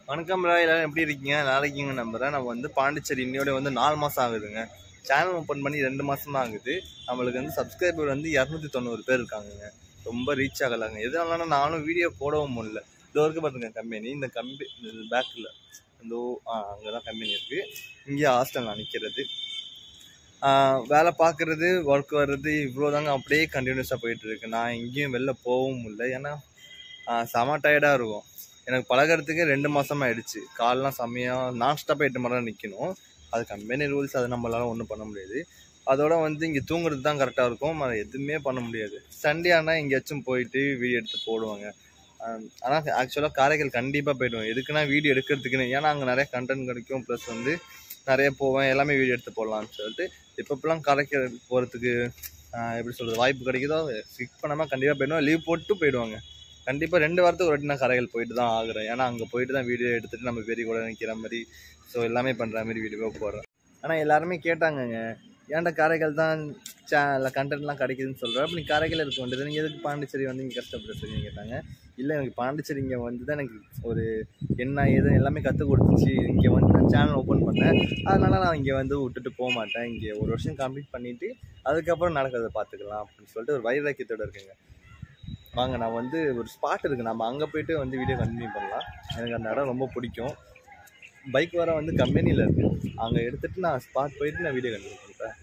வணக்கம் ரா எல்லாரும் எப்படி இருக்கீங்க நல்லா இருக்கீங்க நம்புறேன் நம்ம வந்து பாண்டிச்சேரி இன்னையோட வந்து நாலு மாதம் ஆகுதுங்க சேனல் ஓப்பன் பண்ணி ரெண்டு மாசமா ஆகுது நம்மளுக்கு வந்து சப்ஸ்கிரைபர் வந்து இரநூத்தி தொண்ணூறு பேர் இருக்காங்கங்க ரொம்ப ரீச் ஆகலாங்க எதனாலனா நானும் வீடியோ போடவும் முடியல இதோ இருக்கு பாருங்க கம்பெனி இந்த கம்பெனி பேக்கில் இந்த அங்கே தான் கம்பெனி இருக்குது இங்கே ஹாஸ்டல் நான் நிற்கிறது வேலை பார்க்குறது ஒர்க் வர்றது இவ்வளோ தாங்க அப்படியே கண்டினியூஸாக போயிட்டு இருக்கு நான் எங்கேயும் வெளில போகவும் முடியல ஏன்னா ஆஹ் செம டயர்டாக இருக்கும் எனக்கு பழகிறதுக்கு ரெண்டு மாதம் ஆயிடுச்சு கால்லாம் செம்மையாக நான் ஸ்டாப் எட்டு மணி நேரம் நிற்கணும் அது கம்பெனி ரூல்ஸ் அது நம்மளால ஒன்றும் பண்ண முடியாது அதோட வந்து இங்கே தூங்குறது தான் கரெக்டாக இருக்கும் மற்ற எதுவுமே பண்ண முடியாது சண்டே ஆனால் எங்கேயாச்சும் போயிட்டு வீடியோ எடுத்து போடுவாங்க ஆனால் ஆக்சுவலாக காரைக்கால் கண்டிப்பாக போயிடுவேன் எதுக்குன்னா வீடியோ எடுக்கிறதுக்குன்னு ஏன்னா அங்கே நிறைய கண்டென்ட் கிடைக்கும் ப்ளஸ் வந்து நிறைய போவேன் எல்லாமே வீடியோ எடுத்து போடலாம்னு சொல்லிட்டு இப்போப்பெல்லாம் காரைக்கால் போகிறதுக்கு எப்படி சொல்கிறது வாய்ப்பு கிடைக்குதோ ஸ்கிப் பண்ணாமல் கண்டிப்பாக போயிடுவோம் லீவ் போட்டு போயிடுவாங்க கண்டிப்பாக ரெண்டு வாரத்துக்கு ஒரு வாட்டி நான் கரைகள் போயிட்டு தான் ஆகுறேன் ஏன்னா அங்கே போயிட்டு தான் வீடியோ எடுத்துகிட்டு நம்ம பெரிய கூட நிற்கிற மாதிரி ஸோ எல்லாமே பண்ணுற மாதிரி வீடியோ போடுறேன் ஆனால் எல்லாருமே கேட்டாங்கங்க ஏன்டா காரைக்கால் தான் சேனலில் கண்டென்ட்லாம் கிடைக்குதுன்னு சொல்கிறேன் அப்போ நீ காரைக்கால் இருக்க வேண்டியது நீங்கள் எதுக்கு பாண்டிச்சேரி வந்து இங்கே கஷ்டப்பட்டு சொல்லி கேட்டாங்க இல்லை எனக்கு பாண்டிச்சேரி இங்கே வந்து தான் எனக்கு ஒரு என்ன ஏது எல்லாமே கற்றுக் கொடுத்துச்சு இங்கே வந்து நான் சேனல் ஓப்பன் பண்ணேன் அதனால நான் இங்கே வந்து விட்டுட்டு போக மாட்டேன் இங்கே ஒரு வருஷம் கம்ப்ளீட் பண்ணிவிட்டு அதுக்கப்புறம் நடக்கிறத பார்த்துக்கலாம் அப்படின்னு சொல்லிட்டு ஒரு வைராக்கியத்தோடு இருக்குங்க வாங்க நான் வந்து ஒரு ஸ்பாட் இருக்குது நம்ம அங்கே போயிட்டு வந்து வீடியோ கண்டினியூ பண்ணலாம் எனக்கு அந்த இடம் ரொம்ப பிடிக்கும் பைக் வர வந்து கம்பெனியில் இருக்குது அங்கே எடுத்துகிட்டு நான் ஸ்பாட் போயிட்டு நான் வீடியோ கண்டினியூ பண்ணுறேன்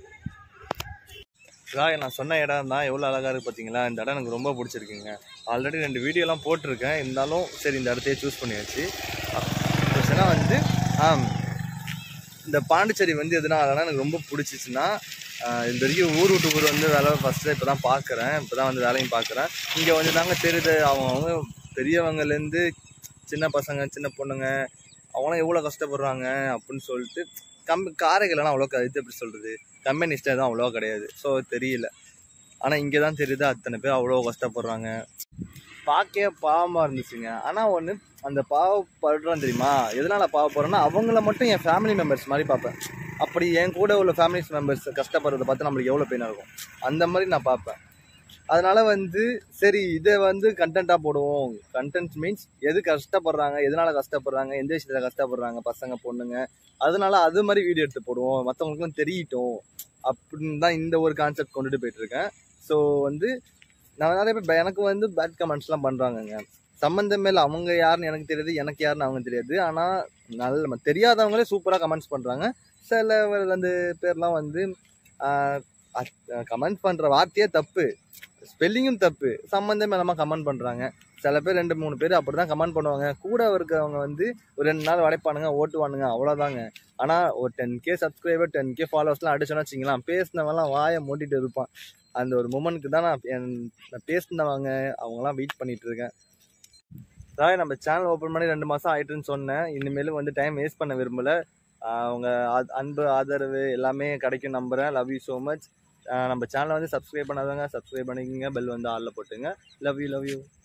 ராய் நான் சொன்ன இடம் தான் எவ்வளோ அழகாக இருக்குது பார்த்தீங்களா இந்த இடம் எனக்கு ரொம்ப பிடிச்சிருக்குங்க ஆல்ரெடி ரெண்டு வீடியோலாம் போட்டிருக்கேன் இருந்தாலும் சரி இந்த இடத்தையே சூஸ் பண்ணியாச்சு பிரச்சனை வந்து ஆ இந்த பாண்டிச்சேரி வந்து எதுனா அதெல்லாம் எனக்கு ரொம்ப பிடிச்சிச்சுன்னா ஆஹ் இந்த வரைக்கும் ஊர் விட்டு ஊர் வந்து வேலை ஃபஸ்ட்டு இப்போ தான் பார்க்குறேன் இப்போ தான் வந்து வேலையும் பார்க்குறேன் இங்கே வந்து தாங்க தெரியுது அவங்க அவங்க பெரியவங்கலேருந்து சின்ன பசங்க சின்ன பொண்ணுங்க அவங்களாம் எவ்வளோ கஷ்டப்படுறாங்க அப்படின்னு சொல்லிட்டு கம் காரைகளெல்லாம் அவ்வளோ இது எப்படி சொல்கிறது கம்பெனி இஷ்டம் எதுவும் அவ்வளோ கிடையாது ஸோ தெரியல ஆனால் இங்கே தான் தெரியுது அத்தனை பேர் அவ்வளோ கஷ்டப்படுறாங்க பார்க்கவே பாவமாக இருந்துச்சுங்க ஆனால் ஒன்று அந்த பாவப்படுறோம் தெரியுமா எதனால பாவப்படுறோன்னா அவங்கள மட்டும் என் ஃபேமிலி மெம்பர்ஸ் மாதிரி பார்ப்பேன் அப்படி என் கூட உள்ள ஃபேமிலி மெம்பர்ஸ் கஷ்டப்படுறத பார்த்து நம்மளுக்கு எவ்வளோ பெயினாக இருக்கும் அந்த மாதிரி நான் பார்ப்பேன் அதனால வந்து சரி இதை வந்து கண்டென்ட்டாக போடுவோம் கண்டென்ட் மீன்ஸ் எது கஷ்டப்படுறாங்க எதனால கஷ்டப்படுறாங்க எந்த விஷயத்தில் கஷ்டப்படுறாங்க பசங்க பொண்ணுங்க அதனால அது மாதிரி வீடியோ எடுத்து போடுவோம் மற்றவங்களுக்கும் தெரியட்டும் அப்படின்னு தான் இந்த ஒரு கான்செப்ட் கொண்டுட்டு போயிட்டு இருக்கேன் ஸோ வந்து நான் நிறைய பேர் எனக்கு வந்து பேட் கமெண்ட்ஸ்லாம் பண்ணுறாங்கங்க சம்மந்தமே இல்லை அவங்க யாருன்னு எனக்கு தெரியாது எனக்கு யாருன்னு அவங்க தெரியாது ஆனால் நல்ல நம்ம தெரியாதவங்களே சூப்பராக கமெண்ட்ஸ் பண்ணுறாங்க சில வந்து பேர்லாம் வந்து கமெண்ட் பண்ணுற வார்த்தையே தப்பு ஸ்பெல்லிங்கும் தப்பு சம்மந்தமே இல்லாமல் கமெண்ட் பண்ணுறாங்க சில பேர் ரெண்டு மூணு பேர் அப்படி தான் கமெண்ட் பண்ணுவாங்க கூட இருக்கிறவங்க வந்து ஒரு ரெண்டு நாள் உடைப்பானுங்க ஓட்டுவானுங்க அவ்வளோதாங்க ஆனால் ஒரு ten K subscriber ten K ஃபாலோவர்ஸ்லாம் அடிச்சோன்னா வச்சிங்களேன் பேசினவெல்லாம் வாயை மூட்டிட்டு இருப்பான் அந்த ஒரு மூமெண்ட்க்கு தான் நான் என் நான் பேசினவங்க அவங்களாம் வெயிட் பண்ணிட்டு இருக்கேன் அதாவது நம்ம சேனல் ஓப்பன் பண்ணி ரெண்டு மாதம் ஆயிட்டுன்னு சொன்னேன் இனிமேலும் வந்து டைம் வேஸ்ட் பண்ண விரும்பலை அவங்க ஆ- அன்பு ஆதரவு எல்லாமே கிடைக்கும் நம்புகிறேன் லவ் யூ ஸோ மச் நம்ம சேனலை வந்து சப்ஸ்கிரைப் பண்ணாதவங்க சப்ஸ்கிரைப் பண்ணிக்கோங்க பெல் வந்து ஆளில் போட்டுங்க லவ் யூ லவ் யூ